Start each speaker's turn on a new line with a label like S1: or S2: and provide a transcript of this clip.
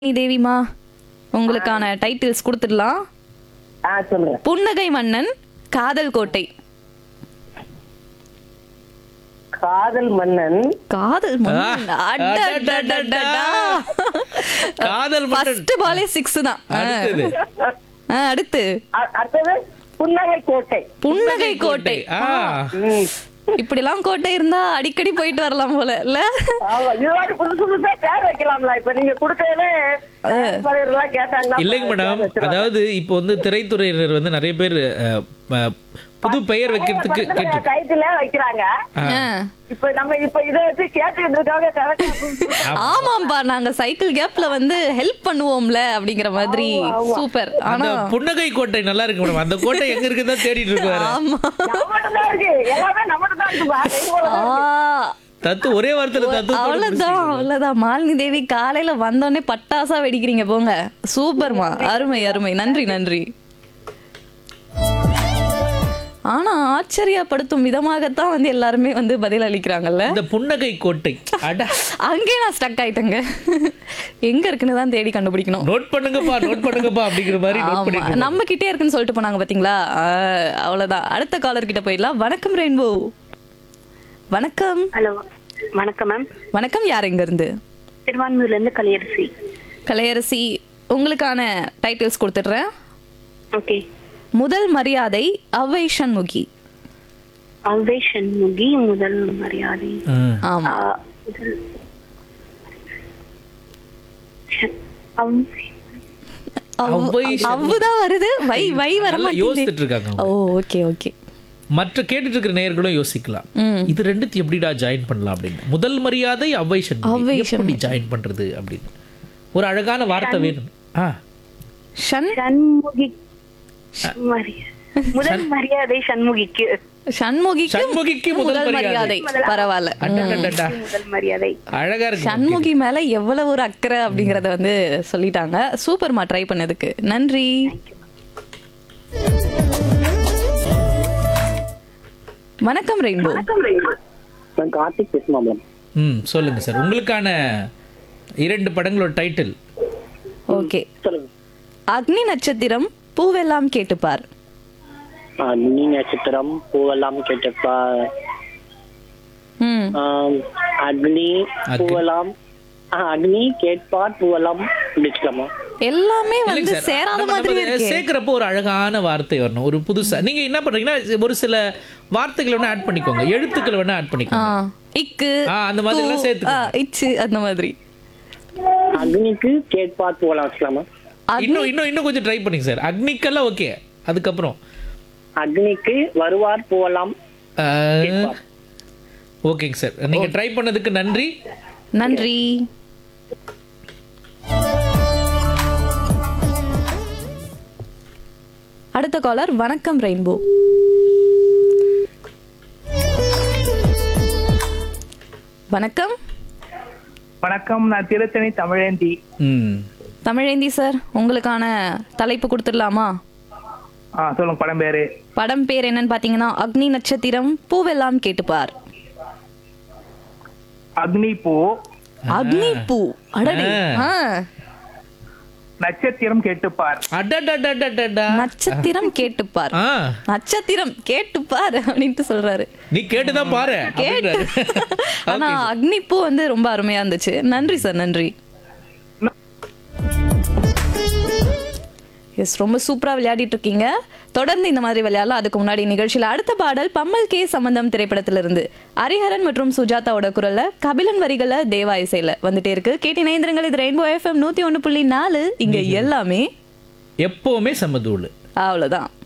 S1: தேவிமா உங்களுக்கான டைட்டில்ஸ் கொடுத்துடலாம்
S2: ஆ சொல்லுங்க
S1: புன்னகை மன்னன் காதல் கோட்டை
S2: காதல் மன்னன்
S1: காதல் மன்னன்
S3: ஆ,
S1: அடடடடடடா.
S3: காதல் மன்னன்.
S1: ஃபர்ஸ்ட் பாலே சிக்ஸ் தான் ஆ.
S3: அடுத்தது
S1: ஆ, அடுத்து
S2: அ- அடுத்தது புன்னகை கோட்டை
S1: புன்னகை கோட்டை
S3: ஆ
S2: ம்.
S1: இப்படிலாம் கோட்டை இருந்தா அடிக்கடி போயிட்டு வரலாம் போல இல்ல
S2: ஆமா இது மாதிரி புதுசு புதுசா பேர் வைக்கலாம்ல இப்ப நீங்க கொடுத்ததுல எல்லாம் கேட்டாங்கன்னா
S3: இல்லைங்க மேடம் அதாவது இப்போ வந்து திரைத்துறையினர் வந்து நிறைய பேர் அஹ், அஹ், புது பெயர் வைக்கிறதுக்கு கேட்டு
S2: டைட்டில வைக்கிறாங்க
S1: ஆ.
S2: இப்ப நம்ம இப்ப இத வச்சு கேட்டுக்கிட்டு இருக்காங்க கரெக்டா
S1: ஆமாம்பா நாங்க சைக்கிள் கேப்ல வந்து ஹெல்ப் பண்ணுவோம்ல அப்படிங்கிற மாதிரி சூப்பர்
S3: அந்த
S1: ஆனா
S3: புன்னகை கோட்டை நல்லா இருக்கு மேடம் அந்த கோட்டை எங்க இருக்குதா தேடிட்டு இருக்காரு
S1: ஆமா
S2: நம்மகிட்ட தான் இருக்கு எல்லாமே நம்மகிட்ட தான் இருக்குப்பா இது போல தான்
S1: ஆ,
S3: தத்து ஒரே வார்த்தையில தத்து போட்டு
S1: அவ்வளவுதான் அவ்வளவுதான் மாலினி தேவி காலையில வந்தோடனே பட்டாசா வெடிக்கிறீங்க போங்க சூப்பர்மா அருமை அருமை நன்றி நன்றி ஆனா ஆச்சரியப்படுத்தும் விதமாகத்தான் வந்து எல்லாருமே வந்து பதில் அளிக்கிறாங்கல்ல
S3: இந்த புன்னகை கோட்டை அட
S1: அங்கே நான் ஸ்டக் ஆயிட்டேங்க எங்க இருக்குன்னு தான் தேடி கண்டுபிடிக்கணும்
S3: நோட் பண்ணுங்கப்பா நோட் பண்ணுங்கப்பா அப்படிங்கிற மாதிரி நோட்
S1: ஆமா
S3: பண்ணிட்டு
S1: நம்ம கிட்டே இருக்குன்னு சொல்லிட்டு போனாங்க பாத்தீங்களா ஆ, அவ்வளவுதான் அடுத்த காலர் கிட்ட போயிடலாம் வணக்கம் ரெயின்போ வணக்கம்
S4: ஹலோ வணக்கம் மேம்
S1: வணக்கம் யார் எங்க இருந்து
S4: திருவான்மூர்ல இருந்து கலியரசி
S1: கலையரசி உங்களுக்கான டைட்டில்ஸ் கொடுத்துடுறேன்
S4: ஓகே
S1: முதல் மரியாதை அவ்வை சண்முகி
S4: அவ்வை சண்முகி முதல் மரியாதை
S3: ம்.
S1: ஆமா
S4: ஆ, முதல் ச- அவ்வை.
S3: அவ்வை
S1: அவ்வுதான் வருது வை வை வர
S3: நல்லா
S1: மாட்டேங்குது
S3: யோசிச்சுட்டு இருக்காங்க அவங்க.
S1: ஓ ஓகே ஓகே
S3: மற்ற கேட்டுட்டு இருக்கிற நேயர்களும் யோசிக்கலாம்
S1: ம்.
S3: இது ரெண்டுத்தையும் எப்படிடா ஜாயின் பண்ணலாம் அப்படின்னு முதல் மரியாதை அவ்வை சண்முகி
S1: அவ்வை
S3: எப்படி ஜாயின் பண்றது அப்படின்னு ஒரு அழகான வார்த்தை வேணும் ஆ
S1: ஷண்
S4: சண்முகி மரியா- முதல் மரியாதை சண்முகிக்கு
S1: சண்முகிக்கு
S3: சண்முகிக்கு முதல் மரியாதை.
S1: பரவாயில்ல
S3: அடடடடா.
S4: முதல் மரியாதை
S3: அழகா இருக்கு
S1: சண்முகி மேல எவ்வளவு ஒரு அக்கறை அப்படிங்கறத வந்து சொல்லிட்டாங்க சூப்பர்மா ட்ரை பண்ணதுக்கு நன்றி வணக்கம் ரெயின்போ
S2: நான் கார்த்திக் பேசுமா மேம்
S3: ம் சொல்லுங்க சார் உங்களுக்கான இரண்டு படங்களோட டைட்டில்
S1: ஓகே
S2: சொல்லுங்க
S1: அக்னி நட்சத்திரம் பூவெல்லாம் கேட்டுப்பார்
S2: நீ நட்சத்திரம் பூவெல்லாம் கேட்டப்பா
S1: ம்
S2: அக்னி
S3: அக்னி.
S2: பூவெல்லாம் ஆ, அக்னி கேட்பார் பூவெல்லாம் முடிச்சுக்கலாமா
S1: எல்லாமே
S3: இல்லைங்க
S1: வந்து
S3: சார்.
S1: சேராத
S3: நம்ம-
S1: மாதிரி
S3: நம்ம
S1: இருக்கு
S3: சேர்க்கிறப்போ ஒரு அழகான வார்த்தை வரணும் ஒரு புதுசா நீங்க என்ன பண்றீங்கன்னா ஒரு சில வார்த்தைகளை வேணா ஆட் பண்ணிக்கோங்க எழுத்துக்களை வேணா ஆட்
S1: ஆ,
S3: பண்ணிக்கோங்க
S1: இக்கு
S3: ஆ, அந்த மாதிரி எல்லாம்
S1: தூ,
S3: சேர்த்துக்கோங்க.
S1: ஆ, இச்சு அந்த மாதிரி
S2: அக்னிக்கு கேட்பார் பூவெல்லாம் வச்சுக்கலாமா
S3: இன்னும் இன்னும் இன்னும் கொஞ்சம் ட்ரை பண்ணுங்க சார் அக்னிக்கெல்லாம் ஓகே அதுக்கப்புறம்
S2: அக்னிக்கு வருவார் பூவெல்லாம்
S3: ஆ, ஓகேங்க சார் நீங்க ட்ரை பண்ணதுக்கு நன்றி
S1: நன்றி அடுத்த காலர் வணக்கம் ரெயின்போ வணக்கம்
S5: வணக்கம் நான் திருத்தணி தமிழேந்தி
S3: ம்
S1: தமிழேந்தி சார் உங்களுக்கான தலைப்பு கொடுத்துடலாமா
S5: ஆ சொல்லுங்க படம் பேரு
S1: படம் பேர் என்னன்னு பாத்தீங்கன்னா அக்னி நட்சத்திரம் பூவெல்லாம் கேட்டுப்பார்
S5: அக்னி பூ
S1: அக்னி பூ அடடே ஆ,
S5: நட்சத்திரம் கேட்டுப்பார்
S3: அடடடடடடா
S1: நட்சத்திரம் கேட்டுப்பார்
S3: ஆ
S1: நட்சத்திரம் கேட்டுப்பார் அப்படின்ட்டு சொல்றாரு
S3: நீ கேட்டுதான் பாரு
S1: கேட்டு
S3: அப்படின்றாரு.
S1: ஆனா அக்னிப்பூ வந்து ரொம்ப அருமையா இருந்துச்சு நன்றி சார் நன்றி எஸ் ரொம்ப சூப்பரா விளையாடிட்டு இருக்கீங்க தொடர்ந்து இந்த மாதிரி விளையாடலாம் அதுக்கு முன்னாடி நிகழ்ச்சியில அடுத்த பாடல் பம்மல் கே சம்பந்தம் திரைப்படத்திலிருந்து ஹரிஹரன் மற்றும் சுஜாதாவோட குரல்ல கபிலன் வரிகள தேவா இசையில வந்துட்டே இருக்கு கேட்டி நேந்திரங்கள் இது ரெயின்போ எஃப்எம் நூத்தி ஒண்ணு புள்ளி நாலு இங்க எல்லாமே
S3: எப்பவுமே சமதூள்
S1: அவ்வளவுதான்